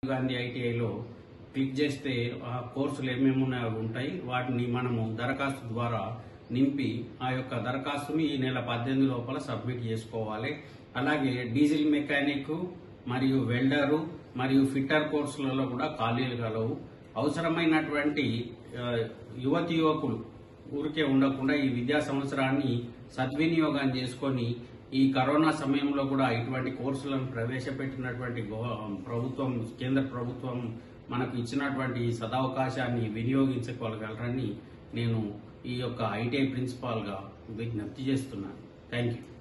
Gandhi ఐటీఐలో click చేస్తే ఆ కోర్సులు ఏమేమి ఉన్నాయో అవి ఉంటాయి వాటిని మనము దరఖాస్తు ద్వారా నింపి ఆ యొక్క దరఖాస్తుని ఈ నెల పద్దెనిమిది లోపల సబ్మిట్ చేసుకోవాలి అలాగే డీజిల్ మెకానిక్ మరియు వెల్డరు మరియు ఫిట్టర్ కోర్సులలో కూడా ఖాళీలు కలవు అవసరమైనటువంటి ఆ, యువతి యువకులు ఊరికే ఉండకుండా ఈ విద్యా సంవత్సరాన్ని సద్వినియోగం చేసుకొని ఈ కరోనా సమయంలో కూడా ఇటువంటి కోర్సులను ప్రవేశపెట్టినటువంటి గో- ప్రభుత్వం కేంద్ర ప్రభుత్వం మనకు ఇచ్చినటువంటి ఈ సదవకాశాన్ని వినియోగించుకోగలరని నేను ఈ యొక్క ఐటీఐ ప్రిన్సిపాల్గా విజ్ఞప్తి చేస్తున్నాను థ్యాంక్ యూ